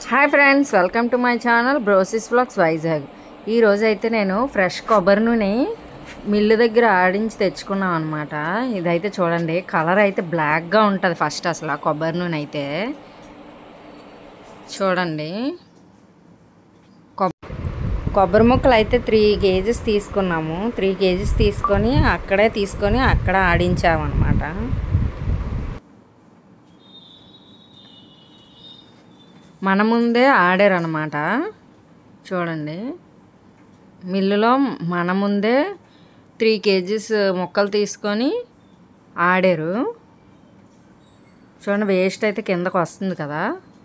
hi friends welcome to my channel brosis vlogs Vizag ఈ రోజు అయితే నేను ఫ్రెష్ కొబ్బరి నూనె మిల్లు దగ్గర ఆడించి తెచ్చుకున్నాం అనమాట ఇదైతే చూడండి కలర్ అయితే బ్లాక్గా ఉంటుంది ఫస్ట్ అసలు ఆ కొబ్బరి నూనె అయితే చూడండి కొబ్- కొబ్బరి ముక్కలు అయితే త్రీ కేజీస్ తీసుకున్నాము త్రీ కేజీస్ తీసుకొని అక్కడే తీసుకొని అక్కడ ఆడించామన్నమాట మన ముందే ఆడారనమాట చూడండి మిల్లులో మన ముందే త్రీ కేజీస్ ముక్కలు తీసుకొని ఆడారు చూడండి వేస్ట్ అయితే కిందకు వస్తుంది కదా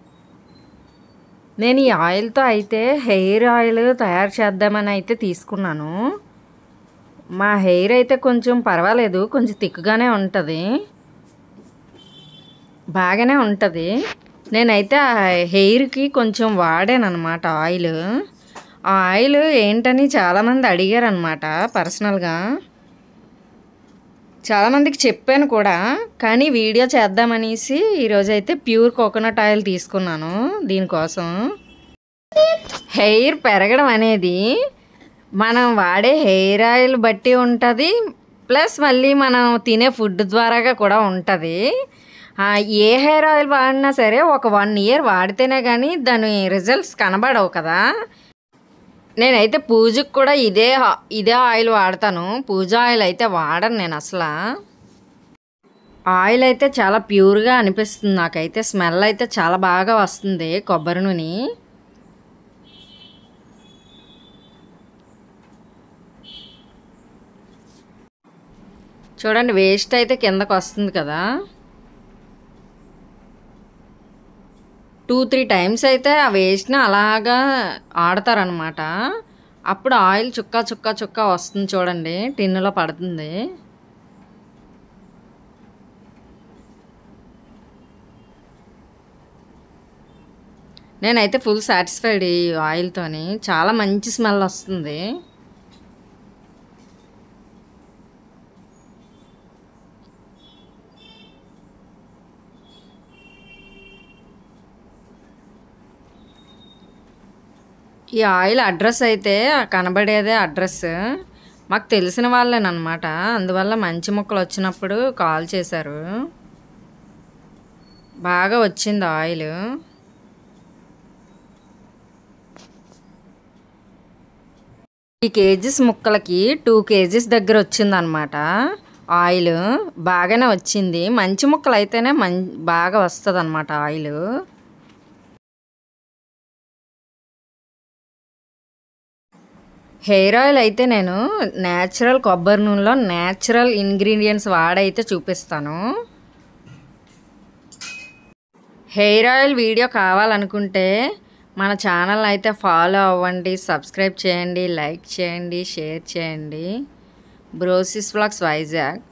నేను ఈ ఆయిల్తో అయితే హెయిర్ ఆయిల్ తయారు చేద్దామని అయితే తీసుకున్నాను మా హెయిర్ అయితే కొంచెం పర్వాలేదు కొంచెం థిక్గానే ఉంటుంది బాగానే ఉంటుంది నేనైతే ఆ హెయిర్కి కొంచెం వాడాను అనమాట ఆయిల్ ఆ ఆయిల్ ఏంటని చాలామంది అడిగారు అనమాట పర్సనల్గా చాలామందికి చెప్పాను కూడా కానీ వీడియో చేద్దామనేసి ఈరోజు అయితే ప్యూర్ కోకోనట్ ఆయిల్ తీసుకున్నాను దీనికోసం హెయిర్ పెరగడం అనేది మనం వాడే హెయిర్ ఆయిల్ బట్టి ఉంటుంది ప్లస్ మళ్ళీ మనం తినే ఫుడ్ ద్వారాగా కూడా ఉంటుంది ఆ, ఏ హెయిర్ ఆయిల్ వాడినా సరే ఒక వన్ ఇయర్ వాడితేనే కానీ దాని రిజల్ట్స్ కనబడవు కదా నేనైతే పూజకు కూడా ఇదే హా- ఇదే ఆయిల్ వాడతాను పూజ ఆయిల్ అయితే వాడను నేను అసలు ఆయిల్ అయితే చాలా ప్యూర్గా అనిపిస్తుంది నాకైతే స్మెల్ అయితే చాలా బాగా వస్తుంది కొబ్బరి నూనె చూడండి వేస్ట్ అయితే కిందకు వస్తుంది కదా టూ త్రీ టైమ్స్ అయితే ఆ వేస్ట్ని అలాగా ఆడతారనమాట అప్పుడు ఆయిల్ చుక్క చుక్క చుక్క వస్తుంది చూడండి టిన్నులో పడుతుంది నేనైతే ఫుల్ సాటిస్ఫైడ్ ఈ ఆయిల్తోని చాలా మంచి స్మెల్ వస్తుంది ఈ ఆయిల్ అడ్రస్ అయితే కనబడేదే అడ్రస్ మాకు తెలిసిన వాళ్ళేనమాట అందువల్ల మంచి మొక్కలు వచ్చినప్పుడు కాల్ చేశారు బాగా వచ్చింది ఆయిల్ త్రీ కేజీస్ ముక్కలకి టూ కేజీస్ దగ్గర వచ్చిందనమాట ఆయిల్ బాగానే వచ్చింది మంచి ముక్కలు అయితేనే మం బాగా వస్తుంది అనమాట ఆయిల్ హెయిర్ ఆయిల్ అయితే నేను న్యాచురల్ కొబ్బరి నూనెలో న్యాచురల్ ఇంగ్రీడియంట్స్ వాడైతే చూపిస్తాను హెయిర్ ఆయిల్ వీడియో కావాలనుకుంటే మన ఛానల్ అయితే ఫాలో అవ్వండి సబ్స్క్రైబ్ చేయండి లైక్ చేయండి షేర్ చేయండి బ్రోసిస్ వ్లాగ్స్ వైజాగ్